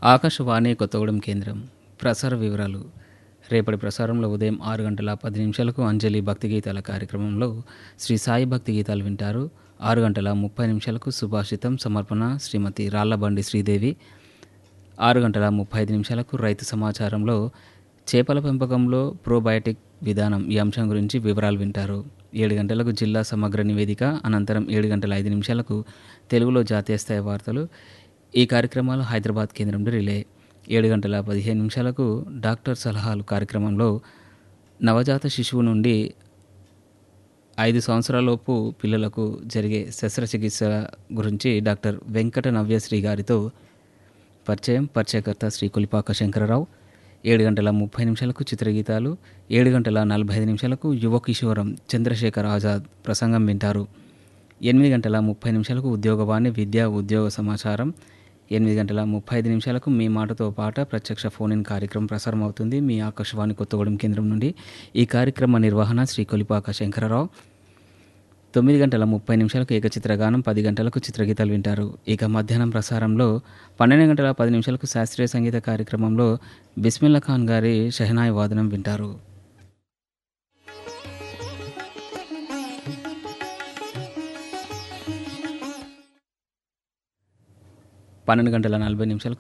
ఆకాశవాణి కొత్తగూడెం కేంద్రం ప్రసార వివరాలు రేపటి ప్రసారంలో ఉదయం ఆరు గంటల పది నిమిషాలకు అంజలి భక్తి గీతాల కార్యక్రమంలో శ్రీ సాయి భక్తి గీతాలు వింటారు ఆరు గంటల ముప్పై నిమిషాలకు సుభాషితం సమర్పణ శ్రీమతి రాళ్లబండి శ్రీదేవి ఆరు గంటల ముప్పై ఐదు నిమిషాలకు రైతు సమాచారంలో చేపల పెంపకంలో ప్రోబయోటిక్ విధానం ఈ అంశం గురించి వివరాలు వింటారు ఏడు గంటలకు జిల్లా సమగ్ర నివేదిక అనంతరం ఏడు గంటల ఐదు నిమిషాలకు తెలుగులో జాతీయ స్థాయి వార్తలు ఈ కార్యక్రమాలు హైదరాబాద్ కేంద్రం నుండి రిలే ఏడు గంటల పదిహేను నిమిషాలకు డాక్టర్ సలహాలు కార్యక్రమంలో నవజాత శిశువు నుండి ఐదు సంవత్సరాలలోపు పిల్లలకు జరిగే శస్త్రచికిత్స గురించి డాక్టర్ వెంకట నవ్యశ్రీ గారితో పరిచయం పరిచయకర్త శ్రీ కులిపాక శంకరరావు ఏడు గంటల ముప్పై నిమిషాలకు చిత్రగీతాలు ఏడు గంటల నలభై ఐదు నిమిషాలకు యువ కిషోరం చంద్రశేఖర్ ఆజాద్ ప్రసంగం వింటారు ఎనిమిది గంటల ముప్పై నిమిషాలకు ఉద్యోగవాణి విద్యా ఉద్యోగ సమాచారం ఎనిమిది గంటల ముప్పై ఐదు నిమిషాలకు మీ మాటతో పాట ప్రత్యక్ష ఫోన్ ఇన్ కార్యక్రమం ప్రసారం అవుతుంది మీ ఆకాశవాణి కొత్తగూడెం కేంద్రం నుండి ఈ కార్యక్రమ నిర్వహణ శ్రీ కొలిపాక శంకరరావు తొమ్మిది గంటల ముప్పై నిమిషాలకు ఏకచిత్రగానం పది గంటలకు చిత్రగీతాలు వింటారు ఇక మధ్యాహ్నం ప్రసారంలో పన్నెండు గంటల పది నిమిషాలకు శాస్త్రీయ సంగీత కార్యక్రమంలో బిస్మిల్లా ఖాన్ గారి షెహనాయ్ వాదనం వింటారు పన్నెండు గంటల నలభై నిమిషాలకు